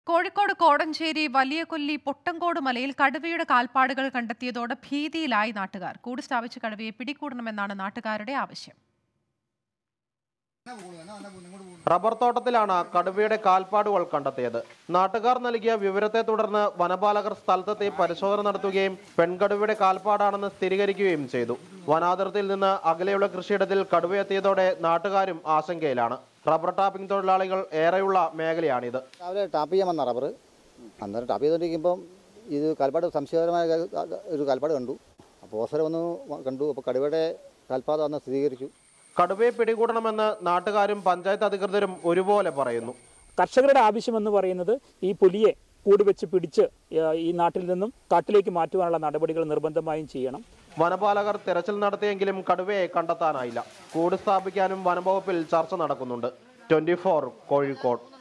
കോഴിക്കോട് കോടഞ്ചേരി വലിയ കൊല്ലി പൊട്ടങ്കോട് മലയിൽ കടുവയുടെ കാൽപ്പാടുകൾ കണ്ടെത്തിയതോടെ ഭീതിയിലായി നാട്ടുകാർ കൂട് സ്ഥാപിച്ച് കടുവയെ പിടികൂടണമെന്നാണ് നാട്ടുകാരുടെ ആവശ്യം റബ്ബർ തോട്ടത്തിലാണ് കടുവയുടെ കാൽപ്പാടുകൾ കണ്ടെത്തിയത് നാട്ടുകാർ നൽകിയ വിവരത്തെ തുടർന്ന് വനപാലകർ സ്ഥലത്തെത്തി പരിശോധന നടത്തുകയും പെൺകടുവയുടെ കാൽപ്പാടാണെന്ന് സ്ഥിരീകരിക്കുകയും ചെയ്തു വനാതിർത്തിയിൽ നിന്ന് അകലെയുള്ള കൃഷിയിടത്തിൽ കടുവയെത്തിയതോടെ നാട്ടുകാരും ആശങ്കയിലാണ് റബ്ബർ ടാപ്പിംഗ് തൊഴിലാളികൾ ഏറെയുള്ള മേഖലയാണിത് രാവിലെ ടാപ്പ് ചെയ്യാൻ വന്ന റബ്ബർ അന്നേരം ടാപ്പ് ചെയ്തുകൊണ്ടിരിക്കുമ്പം ഇത് കാൽപ്പാട് സംശയകരമായ ഒരു കാൽപ്പാട് കണ്ടു അപ്പോൾ ഓസര വന്ന് കണ്ടു അപ്പോൾ കടുവയുടെ കാൽപ്പാടാണെന്ന് സ്ഥിരീകരിച്ചു കടുവയെ പിടികൂടണമെന്ന് നാട്ടുകാരും പഞ്ചായത്ത് അധികൃതരും ഒരുപോലെ പറയുന്നു കർഷകരുടെ ആവശ്യമെന്ന് പറയുന്നത് ഈ പുലിയെ കൂട് വെച്ച് പിടിച്ച് ഏഹ്, ഈ നാട്ടിൽ നിന്നും കാട്ടിലേക്ക് മാറ്റുവാനുള്ള നടപടികൾ നിർബന്ധമായും ചെയ്യണം വനപാലകർ തെരച്ചിൽ നടത്തിയെങ്കിലും കടുവയെ കണ്ടെത്താനായില്ല കൂട് സ്ഥാപിക്കാനും വനംവകുപ്പിൽ ചർച്ച നടക്കുന്നുണ്ട് ട്വന്റി കോഴിക്കോട്